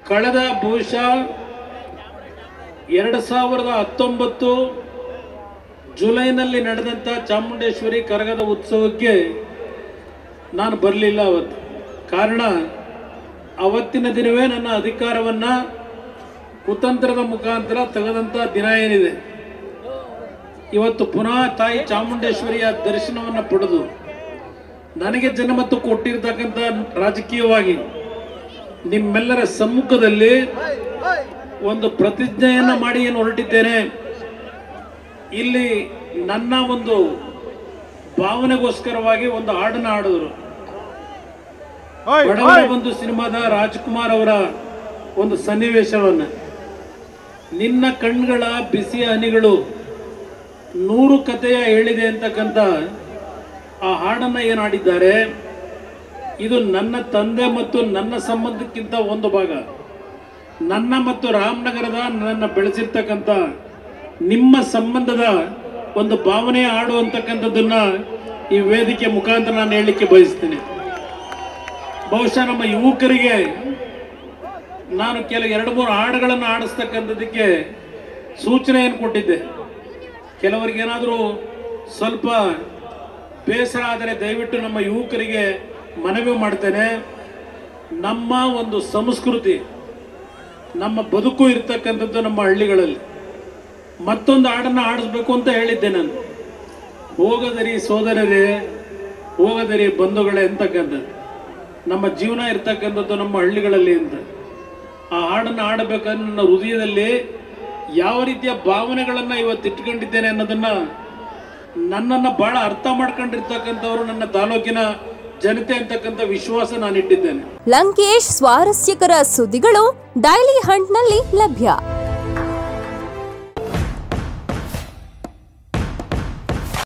ಕಳೆದ ಬಹುಶಃ ಎರಡು ಸಾವಿರದ ಹತ್ತೊಂಬತ್ತು ಜುಲೈನಲ್ಲಿ ನಡೆದಂಥ ಚಾಮುಂಡೇಶ್ವರಿ ಕರಗದ ಉತ್ಸವಕ್ಕೆ ನಾನು ಬರಲಿಲ್ಲ ಅವತ್ತು ಕಾರಣ ಅವತ್ತಿನ ದಿನವೇ ನನ್ನ ಅಧಿಕಾರವನ್ನು ಕುತಂತ್ರದ ಮುಖಾಂತರ ತೆಗೆದಂಥ ದಿನ ಏನಿದೆ ಇವತ್ತು ಪುನಃ ತಾಯಿ ಚಾಮುಂಡೇಶ್ವರಿಯ ದರ್ಶನವನ್ನು ಪಡೆದು ನನಗೆ ಜನ್ಮತ್ತು ಕೊಟ್ಟಿರ್ತಕ್ಕಂಥ ರಾಜಕೀಯವಾಗಿ ನಿಮ್ಮೆಲ್ಲರ ಸಮ್ಮುಖದಲ್ಲಿ ಒಂದು ಪ್ರತಿಜ್ಞೆಯನ್ನು ಮಾಡಿ ಏನು ಹೊರಟಿದ್ದೇನೆ ಇಲ್ಲಿ ನನ್ನ ಒಂದು ಭಾವನೆಗೋಸ್ಕರವಾಗಿ ಒಂದು ಹಾಡನ್ನು ಹಾಡಿದ್ರು ಬಡವರ ಒಂದು ಸಿನಿಮಾದ ರಾಜ್ಕುಮಾರ್ ಅವರ ಒಂದು ಸನ್ನಿವೇಶವನ್ನ ನಿನ್ನ ಕಣ್ಗಳ ಬಿಸಿಯ ಹನಿಗಳು ನೂರು ಕಥೆಯ ಹೇಳಿದೆ ಅಂತಕ್ಕಂಥ ಆ ಹಾಡನ್ನ ಏನು ಹಾಡಿದ್ದಾರೆ ಇದು ನನ್ನ ತಂದೆ ಮತ್ತು ನನ್ನ ಸಂಬಂಧಕ್ಕಿಂತ ಒಂದು ಭಾಗ ನನ್ನ ಮತ್ತು ರಾಮನಗರದ ನನ್ನ ಬೆಳೆಸಿರ್ತಕ್ಕಂಥ ನಿಮ್ಮ ಸಂಬಂಧದ ಒಂದು ಭಾವನೆ ಹಾಡು ಅಂತಕ್ಕಂಥದ್ದನ್ನ ಈ ವೇದಿಕೆ ಮುಖಾಂತರ ನಾನು ಹೇಳಲಿಕ್ಕೆ ಬಯಸ್ತೀನಿ ಬಹುಶಃ ನಮ್ಮ ಯುವಕರಿಗೆ ನಾನು ಕೆಲ ಎರಡು ಮೂರು ಹಾಡುಗಳನ್ನು ಆಡಿಸ್ತಕ್ಕಂಥದ್ದಕ್ಕೆ ಸೂಚನೆಯನ್ನು ಕೊಟ್ಟಿದ್ದೆ ಕೆಲವರಿಗೆ ಏನಾದರೂ ಸ್ವಲ್ಪ ಬೇಸರ ಆದರೆ ದಯವಿಟ್ಟು ನಮ್ಮ ಯುವಕರಿಗೆ ಮನವಿ ಮಾಡ್ತೇನೆ ನಮ್ಮ ಒಂದು ಸಂಸ್ಕೃತಿ ನಮ್ಮ ಬದುಕು ಇರ್ತಕ್ಕಂಥದ್ದು ನಮ್ಮ ಹಳ್ಳಿಗಳಲ್ಲಿ ಮತ್ತೊಂದು ಹಾಡನ್ನು ಆಡಿಸ್ಬೇಕು ಅಂತ ಹೇಳಿದ್ದೆ ನಾನು ಹೋಗದರಿ ಸೋದರರೇ ಹೋಗದರಿ ಬಂಧುಗಳೇ ಅಂತಕ್ಕಂಥದ್ದು ನಮ್ಮ ಜೀವನ ಇರ್ತಕ್ಕಂಥದ್ದು ನಮ್ಮ ಹಳ್ಳಿಗಳಲ್ಲಿ ಅಂತ ಆ ಹಾಡನ್ನು ಆಡಬೇಕಾದ್ರೆ ನನ್ನ ಹೃದಯದಲ್ಲಿ ಯಾವ ರೀತಿಯ ಭಾವನೆಗಳನ್ನು ಇವತ್ತು ಇಟ್ಕೊಂಡಿದ್ದೇನೆ ಅನ್ನೋದನ್ನ ನನ್ನನ್ನು ಬಹಳ ಅರ್ಥ ಮಾಡ್ಕೊಂಡಿರ್ತಕ್ಕಂಥವ್ರು ನನ್ನ ತಾಲೂಕಿನ ಜನತೆ ಅಂತಕ್ಕಂಥ ವಿಶ್ವಾಸ ನಾನು ಇಟ್ಟಿದ್ದೇನೆ ಲಂಕೇಶ್ ಸ್ವಾರಸ್ಯಕರ ಸುದ್ದಿಗಳು ಡೈಲಿ ಹಂಟ್ನಲ್ಲಿ ಲಭ್ಯ